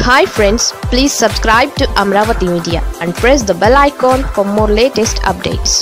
hi friends please subscribe to Amaravati media and press the bell icon for more latest updates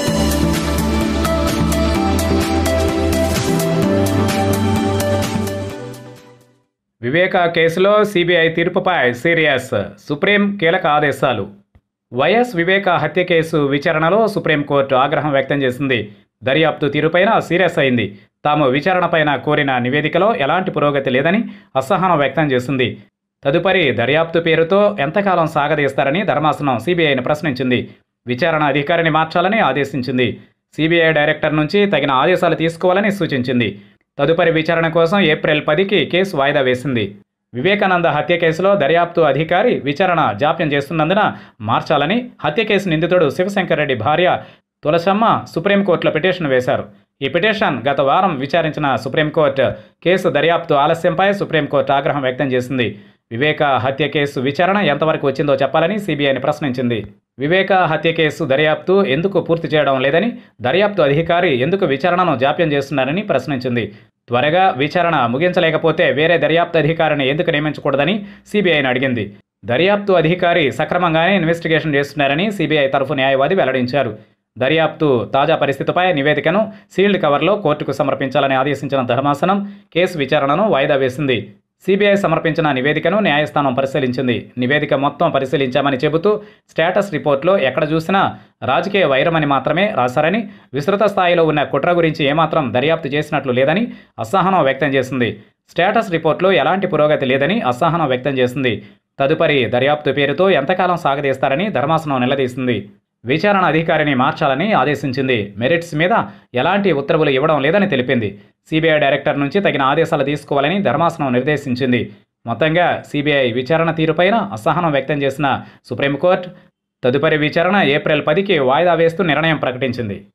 Viveka కేసులో CBI తీర్పుపై serious supreme కీలక ఆదేశాలు YS వివేక హత్య case విచారణలో supreme court ఆగ్రహం వ్యక్తం చేసింది దర్యాప్తు తీరుపైన సీరియస్ అయింది తాము విచారణపైన కోరిన నివేదికలో ఎలాంటి పురోగతి లేదని అసహనం వ్యక్తం చేసింది తదుపరి దర్యాప్తు పేరుతో ఎంతకాలం సాగదీస్తారని ధర్మాసనం సిబిఐని ప్రశ్నించింది విచారణ అధికారిని మార్చాలని ఆదేశించింది సిబిఐ డైరెక్టర్ నుంచి తగిన ఆదేశాలు తీసుకోవాలని సూచించింది తదుపరి విచారణ కోసం ఏప్రిల్ పదికి కేసు వాయిదా వేసింది వివేకానంద హత్య కేసులో దర్యాప్తు అధికారి విచారణ జాప్యం చేస్తున్నందున మార్చాలని హత్య కేసు నిందితుడు శివశంకర్ రెడ్డి భార్య తులసమ్మ సుప్రీంకోర్టులో పిటిషన్ వేశారు ఈ పిటిషన్ గత వారం విచారించిన సుప్రీంకోర్టు కేసు దర్యాప్తు ఆలస్యంపై సుప్రీంకోర్టు ఆగ్రహం వ్యక్తం చేసింది వివేక హత్య కేసు విచారణ ఎంతవరకు వచ్చిందో చెప్పాలని సిబిఐని ప్రశ్నించింది వివేక హత్య కేసు దర్యాప్తు ఎందుకు పూర్తి చేయడం లేదని దర్యాప్తు అధికారి ఎందుకు విచారణను జాప్యం చేస్తున్నారని ప్రశ్నించింది త్వరగా విచారణ ముగించలేకపోతే వేరే దర్యాప్తు అధికారిని ఎందుకు నియమించకూడదని సిబిఐని అడిగింది దర్యాప్తు అధికారి సక్రమంగానే ఇన్వెస్టిగేషన్ చేస్తున్నారని సిబిఐ తరఫు న్యాయవాది వెల్లడించారు దర్యాప్తు తాజా పరిస్థితిపై నివేదికను సీల్డ్ కవర్లో కోర్టుకు సమర్పించాలని ఆదేశించిన ధర్మాసనం కేసు విచారణను వాయిదా వేసింది సిబిఐ సమర్పించిన నివేదికను న్యాయస్థానం పరిశీలించింది నివేదిక మొత్తం పరిశీలించామని చెబుతూ స్టేటస్ రిపోర్ట్లో ఎక్కడ చూసినా రాజకీయ వైరమని మాత్రమే రాశారని విస్తృత స్థాయిలో ఉన్న కుట్ర గురించి ఏమాత్రం దర్యాప్తు చేసినట్లు లేదని అసహనం వ్యక్తం చేసింది స్టేటస్ రిపోర్ట్లో ఎలాంటి పురోగతి లేదని అసహనం వ్యక్తం చేసింది తదుపరి దర్యాప్తు పేరుతో ఎంతకాలం సాగదీస్తారని ధర్మాసనం నిలదీసింది విచారణ అధికారిని మార్చాలని ఆదేశించింది మెరిట్స్ మీద ఎలాంటి ఉత్తర్వులు ఇవ్వడం లేదని తెలిపింది సిబిఐ డైరెక్టర్ నుంచి తగిన ఆదేశాలు తీసుకోవాలని ధర్మాసనం నిర్దేశించింది మొత్తంగా సిబిఐ విచారణ తీరుపైన అసహనం వ్యక్తం చేసిన సుప్రీంకోర్టు తదుపరి విచారణ ఏప్రిల్ పదికి వాయిదా వేస్తూ నిర్ణయం ప్రకటించింది